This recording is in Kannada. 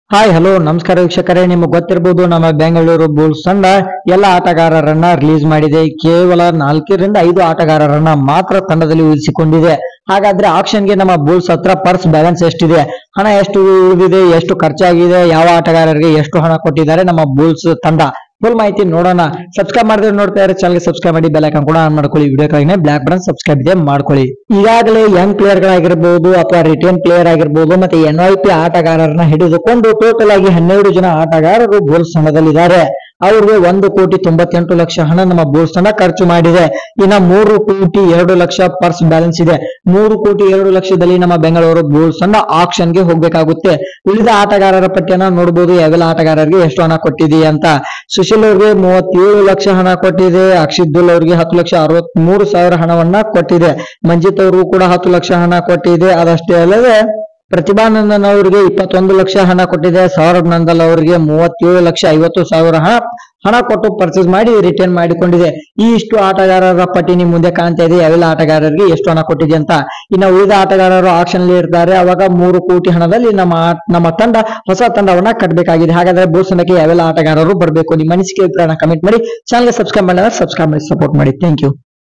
ಹಾಯ್ ಹಲೋ ನಮಸ್ಕಾರ ವೀಕ್ಷಕರೇ ನಿಮಗೆ ಗೊತ್ತಿರಬಹುದು ನಮ್ಮ ಬೆಂಗಳೂರು ಬುಲ್ಸ್ ತಂಡ ಎಲ್ಲ ಆಟಗಾರರನ್ನ ರಿಲೀಸ್ ಮಾಡಿದೆ ಕೇವಲ ನಾಲ್ಕರಿಂದ ಐದು ಆಟಗಾರರನ್ನ ಮಾತ್ರ ತಂಡದಲ್ಲಿ ಉಳಿಸಿಕೊಂಡಿದೆ ಹಾಗಾದ್ರೆ ಆಕ್ಷನ್ಗೆ ನಮ್ಮ ಬುಲ್ಸ್ ಹತ್ರ ಪರ್ಸ್ ಬ್ಯಾಲೆನ್ಸ್ ಎಷ್ಟಿದೆ ಹಣ ಎಷ್ಟು ಉಳಿದಿದೆ ಎಷ್ಟು ಖರ್ಚಾಗಿದೆ ಯಾವ ಆಟಗಾರರಿಗೆ ಎಷ್ಟು ಹಣ ಕೊಟ್ಟಿದ್ದಾರೆ ನಮ್ಮ ಬುಲ್ಸ್ ತಂಡ ಫುಲ್ ಮಾಹಿತಿ ನೋಡೋಣ ಸಬ್ಸ್ಕ್ರೈಬ್ ಮಾಡಿದ್ರೆ ನೋಡ್ತಾ ಇರೋ ಚಾನಲ್ಗೆ ಸಬ್ಸ್ಕ್ರೈಬ್ ಮಾಡಿ ಬೆಲ್ ಐಕಾನ್ ಕೂಡ ಆನ್ ಮಾಡ್ಕೊಳ್ಳಿ ವಿಡಿಯೋಕ್ಕಾಗಿ ಬ್ಲಾಕ್ ಬಟನ್ ಸಬ್ಸ್ಕ್ರೈಬ್ ಇದೆ ಮಾಡ್ಕೊಳ್ಳಿ ಈಗಾಗಲೇ ಯಂಗ್ ಪ್ಲೇಯರ್ ಗಳಾಗಿರ್ಬೋದು ಅಥವಾ ರಿಟರ್ನ್ ಪ್ಲೇಯರ್ ಆಗಿರ್ಬೋದು ಮತ್ತೆ ಎನ್ ಐ ಪಿ ಆಟಗಾರರನ್ನ ಹಿಡಿದುಕೊಂಡು ಟೋಟಲ್ ಆಗಿ ಹನ್ನೆರಡು ಜನ ಆಟಗಾರರು ಗೋಲ್ಸ್ ತಂಡದಲ್ಲಿದ್ದಾರೆ ಅವ್ರಿಗೆ ಒಂದು ಕೋಟಿ ತೊಂಬತ್ತೆಂಟು ಲಕ್ಷ ಹಣ ನಮ್ಮ ಬೋಲ್ಸ್ ತಂಡ ಖರ್ಚು ಮಾಡಿದೆ ಇನ್ನ ಮೂರು ಕೋಟಿ ಎರಡು ಲಕ್ಷ ಪರ್ಸ್ ಬ್ಯಾಲೆನ್ಸ್ ಇದೆ ಮೂರು ಕೋಟಿ ಎರಡು ಲಕ್ಷದಲ್ಲಿ ನಮ್ಮ ಬೆಂಗಳೂರು ಬುಲ್ಸ್ ತಂಡ ಆಕ್ಷನ್ ಗೆ ಹೋಗ್ಬೇಕಾಗುತ್ತೆ ಉಳಿದ ಆಟಗಾರರ ಪಟ್ಟಿಯನ್ನ ನೋಡಬಹುದು ಯಾವೆಲ್ಲ ಆಟಗಾರರಿಗೆ ಎಷ್ಟು ಹಣ ಕೊಟ್ಟಿದೆ ಅಂತ ಸುಶೀಲ್ ಅವ್ರಿಗೆ ಮೂವತ್ತೇಳು ಲಕ್ಷ ಹಣ ಕೊಟ್ಟಿದೆ ಅಕ್ಷಿದ್ದುಲ್ ಅವ್ರಿಗೆ ಹತ್ತು ಲಕ್ಷ ಅರವತ್ತ್ ಮೂರು ಸಾವಿರ ಹಣವನ್ನ ಕೊಟ್ಟಿದೆ ಮಂಜಿತ್ ಅವ್ರಿಗೂ ಕೂಡ ಹತ್ತು ಲಕ್ಷ ಹಣ ಕೊಟ್ಟಿದೆ ಅದಷ್ಟೇ ಅಲ್ಲದೆ ಪ್ರತಿಭಾನಂದನ್ ಅವರಿಗೆ ಇಪ್ಪತ್ತೊಂದು ಲಕ್ಷ ಹಣ ಕೊಟ್ಟಿದೆ ಸೌರಭ್ ನಂದಲ್ ಅವರಿಗೆ ಮೂವತ್ತೇಳು ಲಕ್ಷ ಐವತ್ತು ಸಾವಿರ ಹಣ ಹಣ ಕೊಟ್ಟು ಪರ್ಚೇಸ್ ಮಾಡಿ ರಿಟರ್ನ್ ಮಾಡಿಕೊಂಡಿದೆ ಈ ಇಷ್ಟು ಆಟಗಾರರ ಪಟ್ಟಿ ನಿಮ್ ಮುಂದೆ ಕಾಣ್ತಾ ಇದೆ ಯಾವೆಲ್ಲ ಆಟಗಾರರಿಗೆ ಎಷ್ಟು ಹಣ ಕೊಟ್ಟಿದೆ ಅಂತ ಇನ್ನು ಉಳಿದ ಆಟಗಾರರು ಆಕ್ಷನ್ ಅಲ್ಲಿ ಇರ್ತಾರೆ ಅವಾಗ ಮೂರು ಕೋಟಿ ಹಣದಲ್ಲಿ ನಮ್ಮ ಆ- ನಮ್ಮ ತಂಡ ಹೊಸ ತಂಡವನ್ನ ಕಟ್ಟಬೇಕಾಗಿದೆ ಹಾಗಾದ್ರೆ ಬೋರ್ಡ್ ತಂಡಕ್ಕೆ ಯಾವೆಲ್ಲ ಆಟಗಾರರು ಬರಬೇಕು ನಿಮ್ಮ ಅನಿಸಿಕೆ ಅಭಿಪ್ರಾಯನ ಕಮೆಂಟ್ ಮಾಡಿ ಚಾನಲ್ಗೆ ಸಬ್ಸ್ಕ್ರೈಬ್ ಮಾಡಿದ್ರೆ ಸಬ್ಸ್ಕ್ರೈಬ್ ಮಾಡಿ ಸಪೋರ್ಟ್ ಮಾಡಿ ಥ್ಯಾಂಕ್ ಯು